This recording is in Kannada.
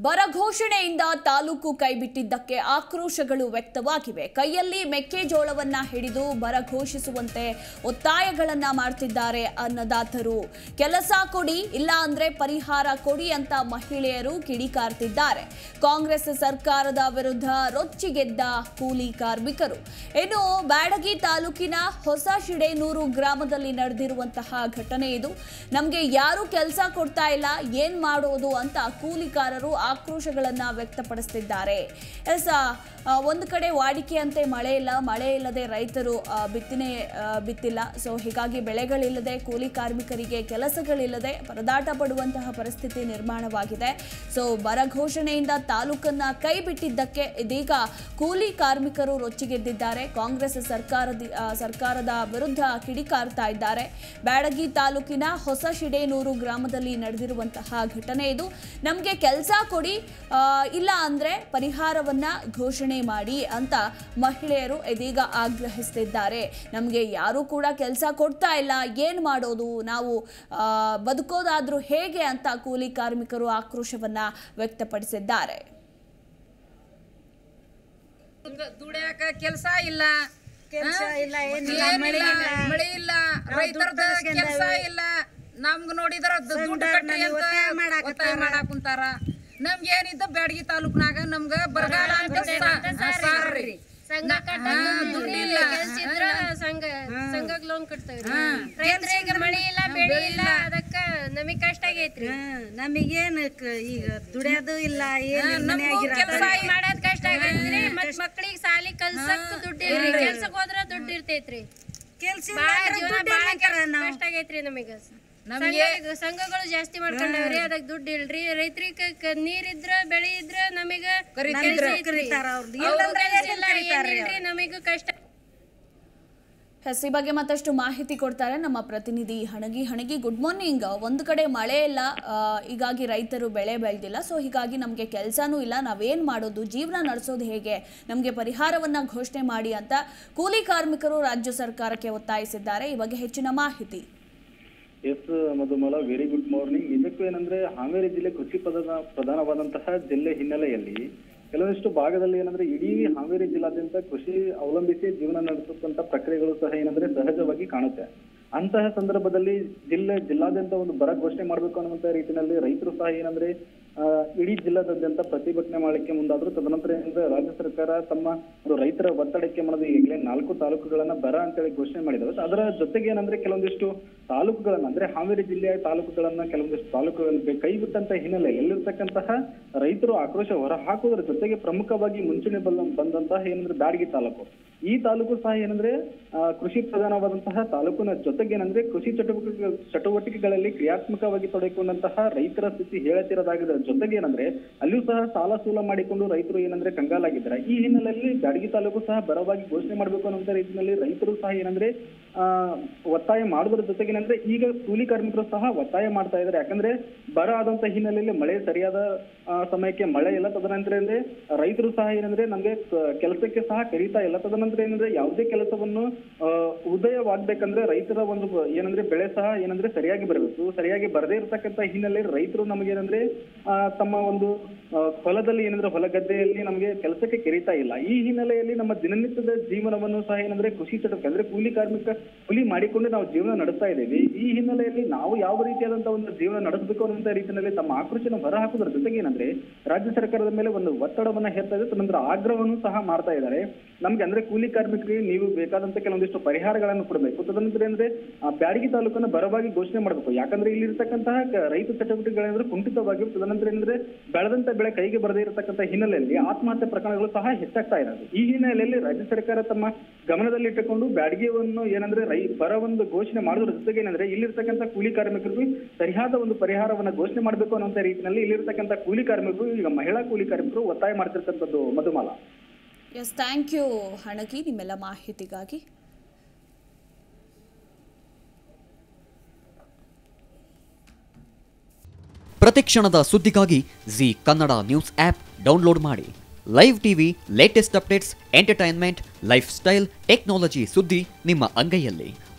ಬರ ಘೋಷಣೆಯಿಂದ ತಾಲೂಕು ಕೈಬಿಟ್ಟಿದ್ದಕ್ಕೆ ಆಕ್ರೋಶಗಳು ವ್ಯಕ್ತವಾಗಿವೆ ಕೈಯಲ್ಲಿ ಮೆಕ್ಕೆಜೋಳವನ್ನ ಹಿಡಿದು ಬರ ಘೋಷಿಸುವಂತೆ ಒತ್ತಾಯಗಳನ್ನ ಮಾಡ್ತಿದ್ದಾರೆ ಅನ್ನದಾತರು ಕೆಲಸ ಕೊಡಿ ಇಲ್ಲ ಅಂದ್ರೆ ಪರಿಹಾರ ಕೊಡಿ ಅಂತ ಮಹಿಳೆಯರು ಕಿಡಿಕಾರ್ತಿದ್ದಾರೆ ಕಾಂಗ್ರೆಸ್ ಸರ್ಕಾರದ ವಿರುದ್ಧ ರೊಚ್ಚಿಗೆದ್ದ ಕೂಲಿ ಕಾರ್ಮಿಕರು ಇನ್ನು ಬ್ಯಾಡಗಿ ತಾಲೂಕಿನ ಹೊಸ ಶಿಡೇನೂರು ಗ್ರಾಮದಲ್ಲಿ ನಡೆದಿರುವಂತಹ ಘಟನೆ ಇದು ನಮಗೆ ಯಾರು ಕೆಲಸ ಕೊಡ್ತಾ ಇಲ್ಲ ಏನ್ ಮಾಡೋದು ಅಂತ ಕೂಲಿಕಾರರು ಆಕ್ರೋಶಗಳನ್ನ ವ್ಯಕ್ತಪಡಿಸ್ತಿದ್ದಾರೆ ಎಸ್ ಆ, ಒಂದು ಕಡೆ ವಾಡಿಕೆಯಂತೆ ಮಳೆ ಇಲ್ಲ ಮಳೆ ಇಲ್ಲದೆ ರೈತರು ಆ, ಬಿತ್ತನೆ ಆ, ಬಿತ್ತಿಲ್ಲ ಸೊ ಹೀಗಾಗಿ ಬೆಳೆಗಳಿಲ್ಲದೆ ಕೂಲಿ ಕಾರ್ಮಿಕರಿಗೆ ಕೆಲಸಗಳಿಲ್ಲದೆ ಪರದಾಟ ಪಡುವಂತಹ ಪರಿಸ್ಥಿತಿ ನಿರ್ಮಾಣವಾಗಿದೆ ಸೊ ಬರ ಘೋಷಣೆಯಿಂದ ತಾಲೂಕನ್ನ ಕೈ ಬಿಟ್ಟಿದ್ದಕ್ಕೆ ಇದೀಗ ಕೂಲಿ ಕಾರ್ಮಿಕರು ರೊಚ್ಚಿಗೆದ್ದಿದ್ದಾರೆ ಕಾಂಗ್ರೆಸ್ ಸರ್ಕಾರದ ಆ, ಸರ್ಕಾರದ ವಿರುದ್ಧ ಕಿಡಿಕಾರ್ತಾ ಇದ್ದಾರೆ ಬ್ಯಾಡಗಿ ತಾಲೂಕಿನ ಹೊಸ ಶಿಡೇನೂರು ಗ್ರಾಮದಲ್ಲಿ ನಡೆದಿರುವಂತಹ ಘಟನೆ ಇದು ನಮಗೆ ಕೆಲಸ ಕೊಡಿ ಆ, ಇಲ್ಲ ಅಂದ್ರೆ ಪರಿಹಾರವನ್ನ ಘೋಷಣೆ ಮಾಡಿ ಅಂತ ಮಹಿಳೆಯರು ಇದೀಗ ಆಗ್ರಹಿಸ್ತಿದ್ದಾರೆ ನಮಗೆ ಯಾರೂ ಕೂಡ ಕೆಲಸ ಕೊಡ್ತಾ ಇಲ್ಲ ಏನ್ ಮಾಡೋದು ನಾವು ಆ, ಬದುಕೋದಾದ್ರೂ ಹೇಗೆ ಅಂತ ಕೂಲಿ ಕಾರ್ಮಿಕರು ಆಕ್ರೋಶವನ್ನ ವ್ಯಕ್ತಪಡಿಸಿದ್ದಾರೆ ದುಡಿಯಾಕ ಕೆಲಸ ಇಲ್ಲ ಕೆಲ್ಸ ಹಾ? ಇಲ್ಲ, ಏನಿಲ್ಲ, ಏನಿಲ್ಲ, ಮಳೆ ಇಲ್ಲ. ಮಳೆ ಇಲ್ಲ ನಾವು ರೈತರದ ದುಡ್ಡು ತರ್ಸ್ಕೊಂಡೇವಿ. ಕೆಲಸ ಇಲ್ಲ ನಮ್ಗ್ ನೋಡಿದ್ರ ದು- ದುಡ್ಡು ಸಂಘಟನೆ ಕಟ್ಟಿ ಅಂತ ಒತ್ತಾಯ ಮಾಡಾಕತ್ತಾರ. ಒತ್ತಾಯ ಮಾಡಾಕ್ ಕುಂತಾರ ನಮ್ಗೆ ಏನಿದ್ದ ಬ್ಯಾಡಗಿ ತಾಲೂಕ್ನಾಗ ನಮ್ಗ ಬರಗಾಲ ಅಂತ ಸಾರ್ರಿ ಸಂಘ ನಾ- ಕಟ್ಟಕ್ ಹಾ, ದುಡ್ಡಿಲ್ಲ, ದುಡ್ಡಿಲ್ಲ. ಕೆಲ್ಸಿದ್ರ ಸಂಘ ಸಂಘಕ್ ಲೋನ್ ಕಟ್ತೇವ್ರಿ ರೈತರಿಗೆ ಮಳಿ ಇಲ್ಲ ಬೆಳಿ ಇಲ್ಲ ಅದಕ್ಕ ನಮಗ್ ಕಷ್ಟ ಆಗೈತ್ರಿ ಹ್ಮ್, ನಮಗೇನ್ ಕ- ಈಗ ದುಡಿಯೋದು ಇಲ್ಲ ಏನ್ ಹಾ, ನಮ್ಗೂ ಮನ್ಯಾಗಿರೋದು. ಕೆಲ್ಸ ಸಾಲಿ ಮಾಡದ್ ಕಷ್ಟ ಆಗೈತ್ರಿ ಮತ್ ಮಕ್ಳಿಗೆ ಸಾಲಿ ಕಲ್ಸಕ್ ದುಡ್ಡು ಇಲ್ರಿ ಕೆಲ್ಸಕ್ ಹೋದ್ರ ದುಡ್ಡು ಇರ್ತೈತ್ರಿ ಕೆಲ್ಸ ಇಲ್ಲ ಬಾಳ ಅಂದ್ರೆ ಜೀವನ ದುಡ್ಡು ಬಾಳ ಹಾಕ್ಯಾರ ನಾವು. ಕಷ್ಟ ಆಗೈತ್ರಿ ನಮಗ ನಮ್ಗೆ- ಸಂಘ- ಸಂಘಗಳು ಜಾಸ್ತಿ ಮಾಡ್ಕೊಂಡವ್ರಿ ಅದಕ್ ದುಡ್ಡು ಇಲ್ರಿ ರೈತರಿಗೆ ನೀರ್ ಇದ್ರ ಬೆಳಿ ಇದ್ರ ನಮಗ ಕರಿತಿದ್ರ. ಕೆಲ್ಸ ಐತ್ರಿ. ಕರಿತಾರ ಅವ್ರ್ದು. ಅವ್ರ್ದು ಇಲ್ಲಂದ್ರೆ ಕೆಲ್ಸ ಏನ್ ಇಲ್ಲ, ಕರಿತಾರ್ರಿ ಏನಿಲ್ರಿ ನಮಗೂ ಕಷ್ಟ ಎಸ್ ಈ ಬಗ್ಗೆ ಮತ್ತಷ್ಟು ಮಾಹಿತಿ ಕೊಡ್ತಾರೆ ನಮ್ಮ ಪ್ರತಿನಿಧಿ ಹಣಗಿ ಹಣಗಿ ಗುಡ್ ಮಾರ್ನಿಂಗ್ ಒಂದು ಕಡೆ ಮಳೆ ಇಲ್ಲ ಆ, ಹೀಗಾಗಿ ರೈತರು ಬೆಳೆ ಬೆಳೆದಿಲ್ಲ ಸೊ ಹೀಗಾಗಿ ನಮಗೆ ಕೆಲಸನೂ ಇಲ್ಲ ನಾವೇನು ಮಾಡೋದು ಜೀವನ ನಡೆಸೋದು ಹೇಗೆ ನಮಗೆ ಪರಿಹಾರವನ್ನು ಘೋಷಣೆ ಮಾಡಿ ಅಂತ ಕೂಲಿ ಕಾರ್ಮಿಕರು ರಾಜ್ಯ ಸರ್ಕಾರಕ್ಕೆ ಒತ್ತಾಯಿಸಿದ್ದಾರೆ ಈ ಬಗ್ಗೆ ಹೆಚ್ಚಿನ ಮಾಹಿತಿ S Madhumala very good morning ನಿಜಕ್ಕೂ ಏನಂದ್ರೆ ಹಾವೇರಿ ಜಿಲ್ಲೆ ಕೃಷಿ ಪ್ರಧಾನ ಪ್ರಧಾನವಾದಂತಹ ಜಿಲ್ಲೆ ಹಿನ್ನೆಲೆಯಲ್ಲಿ ಕೆಲವೊಂದಿಷ್ಟು ಭಾಗದಲ್ಲಿ ಏನಂದ್ರೆ ಇಡೀ ಹಾವೇರಿ ಜಿಲ್ಲಾದ್ಯಂತ ಕೃಷಿ ಅವಲಂಬಿಸಿ ಜೀವನ ನಡೆಸುತ್ತಂತ ಪ್ರಕ್ರಿಯೆಗಳು ಸಹ ಏನಂದ್ರೆ ಸಹಜವಾಗಿ ಕಾಣುತ್ತೆ ಅಂತಹ ಸಂದರ್ಭದಲ್ಲಿ ಜಿಲ್ಲೆ ಜಿಲ್ಲಾದ್ಯಂತ ಒಂದು ಬರ ಘೋಷಣೆ ಮಾಡಬೇಕು ಅನ್ನುವಂತ ರೀತಿಯಲ್ಲಿ ರೈತರು ಸಹ ಏನಂದ್ರೆ ಆ, ಇಡೀ ಜಿಲ್ಲಾದಾದ್ಯಂತ ಪ್ರತಿಭಟನೆ ಮಾಡಲಿಕ್ಕೆ ಮುಂದಾದ್ರು ತದನಂತರ ಏನಂದ್ರೆ ರಾಜ್ಯ ಸರ್ಕಾರ ತಮ್ಮ ಒಂದು ರೈತರ ಒತ್ತಡಕ್ಕೆ ಮನದು ಈಗಲೇ ನಾಲ್ಕು ತಾಲೂಕುಗಳನ್ನ ಬರ ಅಂತೇಳಿ ಘೋಷಣೆ ಮಾಡಿದ್ದಾರೆ ಅದರ ಜೊತೆಗೆ ಏನಂದ್ರೆ ಕೆಲವೊಂದಿಷ್ಟು ತಾಲೂಕುಗಳನ್ನ ಅಂದ್ರೆ ಹಾವೇರಿ ಜಿಲ್ಲೆಯ ತಾಲೂಕುಗಳನ್ನ ಕೆಲವೊಂದಿಷ್ಟು ತಾಲೂಕುಗಳಲ್ಲಿ ಕೈ ಬಿಟ್ಟಂತ ಹಿನ್ನೆಲೆಯಲ್ಲಿ ಎಲ್ಲಿರ್ತಕ್ಕಂತಹ ರೈತರು ಆಕ್ರೋಶ ಹೊರ ಹಾಕುವುದರ ಜೊತೆಗೆ ಪ್ರಮುಖವಾಗಿ ಮುಂಚೂಣಿ ಬಂದ ಬಂದಂತಹ ಏನಂದ್ರೆ ಬ್ಯಾಡಗಿ ತಾಲೂಕು ಈ ತಾಲೂಕು ಸಹ ಏನಂದ್ರೆ ಆ, ಕೃಷಿ ಪ್ರಧಾನವಾದಂತಹ ತಾಲೂಕಿನ ಜೊತೆಗೆ ಏನಂದ್ರೆ ಕೃಷಿ ಚಟುವಟಿಕೆ ಚಟುವಟಿಕೆಗಳಲ್ಲಿ ಕ್ರಿಯಾತ್ಮಕವಾಗಿ ತೊಡಗಿಕೊಂಡಂತಹ ರೈತರ ಸ್ಥಿತಿ ಹೇಳತಿರೋದಾಗಿರೋ ಜೊತೆಗೆ ಏನಂದ್ರೆ ಅಲ್ಲಿಯೂ ಸಹ ಸಾಲ ಸೂಲ ಮಾಡಿಕೊಂಡು ರೈತರು ಏನಂದ್ರೆ ಕಂಗಾಲಾಗಿದ್ದಾರೆ ಈ ಹಿನ್ನೆಲೆಯಲ್ಲಿ ಬ್ಯಾಡಗಿ ತಾಲೂಕು ಸಹ ಬರವಾಗಿ ಘೋಷಣೆ ಮಾಡಬೇಕು ಅನ್ನುವಂತ ರೀತಿಯಲ್ಲಿ ರೈತರು ಸಹ ಏನಂದ್ರೆ ಆ ಒತ್ತಾಯ ಮಾಡುವುದರ ಜೊತೆಗೆ ಏನಂದ್ರೆ ಈಗ ಕೂಲಿ ಕಾರ್ಮಿಕರು ಸಹ ಒತ್ತಾಯ ಮಾಡ್ತಾ ಇದ್ದಾರೆ ಯಾಕಂದ್ರೆ ಬರ ಆದಂತ ಹಿನ್ನೆಲೆಯಲ್ಲಿ ಮಳೆ ಸರಿಯಾದ ಆ, ಸಮಯಕ್ಕೆ ಮಳೆ ಇಲ್ಲ ತದನಂತರ ಅಂದ್ರೆ ರೈತರು ಸಹ ಏನಂದ್ರೆ ನಮ್ಗೆ ಕ- ಕೆಲಸಕ್ಕೆ ಸಹ ಕರೀತಾ ಇಲ್ಲ ತದನಂತರ ಏನಂದ್ರೆ ಯಾವುದೇ ಕೆಲಸವನ್ನು ಆ, ಉದಯವಾಗ್ಬೇಕಂದ್ರೆ ರೈತರ ಒಂದು ಬ- ಏನಂದ್ರೆ ಬೆಳೆ ಸಹ ಏನಂದ್ರೆ ಸರಿಯಾಗಿ ಬರಬೇಕು ಸರಿಯಾಗಿ ಬರದೇ ಇರತಕ್ಕಂತ ಹಿನ್ನೆಲೆಯಲ್ಲಿ ರೈತರು ನಮಗೆ ಏನಂದ್ರೆ ಆ, ತಮ್ಮ ಒಂದು ಆ, ಹೊಲದಲ್ಲಿ ಏನಂದ್ರೆ ಹೊಲ ಗದ್ದೆಯಲ್ಲಿ ನಮಗೆ ಕೆಲಸಕ್ಕೆ ಕರೀತಾ ಇಲ್ಲ ಈ ಹಿನ್ನೆಲೆಯಲ್ಲಿ ನಮ್ಮ ದಿನನಿತ್ಯದ ಜೀವನವನ್ನು ಸಹ ಏನಂದ್ರೆ ಕೃಷಿ ಚಟುವಟಿಕೆ ಅಂದ್ರೆ ಕೂಲಿ ಕಾರ್ಮಿಕ ಕೂಲಿ ಮಾಡಿಕೊಂಡು ನಾವು ಜೀವನ ನಡೆಸ್ತಾ ಇದ್ದೀವಿ ಈ ಹಿನ್ನೆಲೆಯಲ್ಲಿ ನಾವು ಯಾವ ರೀತಿಯಾದಂತಹ ಒಂದು ಜೀವನ ನಡೆಸಬೇಕು ಅನ್ನುವಂತ ರೀತಿಯಲ್ಲಿ ತಮ್ಮ ಆಕ್ರೋಶನ ಹೊರ ಹಾಕುವುದರ ಜೊತೆಗೆ ಏನಂದ್ರೆ ರಾಜ್ಯ ಸರ್ಕಾರದ ಮೇಲೆ ಒಂದು ಒತ್ತಡವನ್ನ ಹೇರ್ತಾ ಇದೆ ತದನಂತರ ಆಗ್ರಹವನ್ನು ಸಹ ಮಾಡ್ತಾ ಇದ್ದಾರೆ ನಮ್ಗೆ ಅಂದ್ರೆ ಕೂಲಿ ಕಾರ್ಮಿಕರಿಗೆ ನೀವು ಬೇಕಾದಂತ ಕೆಲವೊಂದಿಷ್ಟು ಪರಿಹಾರಗಳನ್ನು ಕೊಡಬೇಕು ತದನಂತರ ಅಂದ್ರೆ ಆ ಬ್ಯಾಡಗಿ ತಾಲೂಕನ್ನ ಬರವಾಗಿ ಘೋಷಣೆ ಮಾಡಬೇಕು ಯಾಕಂದ್ರೆ ಇಲ್ಲಿ ಇರ್ತಕ್ಕಂತಹ ಕ- ರೈತ ಚಟುವಟಿಕೆಗಳಂದ್ರೆ ಕುಂಠಿತವಾಗಿ ತದನಂತರ ಏನಂದ್ರೆ ಬೆಳೆದಂತ ಬೆಳೆ ಕೈಗೆ ಬರದೇ ಇರತಕ್ಕಂತ ಹಿನ್ನೆಲೆಯಲ್ಲಿ ಆತ್ಮಹತ್ಯೆ ಪ್ರಕರಣಗಳು ಸಹ ಹೆಚ್ಚಾಗ್ತಾ ಇರೋದು ಈ ಹಿನ್ನೆಲೆಯಲ್ಲಿ ರಾಜ್ಯ ಸರ್ಕಾರ ತಮ್ಮ ಗಮನದಲ್ಲಿಟ್ಟುಕೊಂಡು ಬ್ಯಾಡಗಿಯನ್ನು ಏನಂದ್ರೆ ರೈ ಬರ ಒಂದು ಘೋಷಣೆ ಮಾಡೋದ್ರ ಜೊತೆಗೆ ಏನಂದ್ರೆ ಇಲ್ಲಿರ್ತಕ್ಕಂಥ ಕೂಲಿ ಕಾರ್ಮಿಕರಿಗೂ ಸರಿಯಾದ ಒಂದು ಪರಿಹಾರವನ್ನ ಘೋಷಣೆ ಮಾಡಬೇಕು ಅನ್ನುವಂತ ರೀತಿಯಲ್ಲಿ ಇಲ್ಲಿರ್ತಕ್ಕಂಥ ಕೂಲಿ ಕಾರ್ಮಿಕರು ಈಗ ಮಹಿಳಾ ಕೂಲಿ ಕಾರ್ಮಿಕರು ಒತ್ತಾಯ ಮಾಡ್ತಿರ್ತಕ್ಕಂಥದ್ದು ಮಧುಮಾಲ ಎಸ್ ಥ್ಯಾಂಕ್ ಯು ಹಣಗಿ ನಿಮ್ಮೆಲ್ಲ ಮಾಹಿತಿಗಾಗಿ ಪ್ರತಿಕ್ಷಣದ ಸುದ್ದಿಗಾಗಿ Zee Kannada news app download ಮಾಡಿ live TV latest updates entertainment lifestyle technology ಸುದ್ದಿ ನಿಮ್ಮ ಅಂಗೈಯಲ್ಲಿ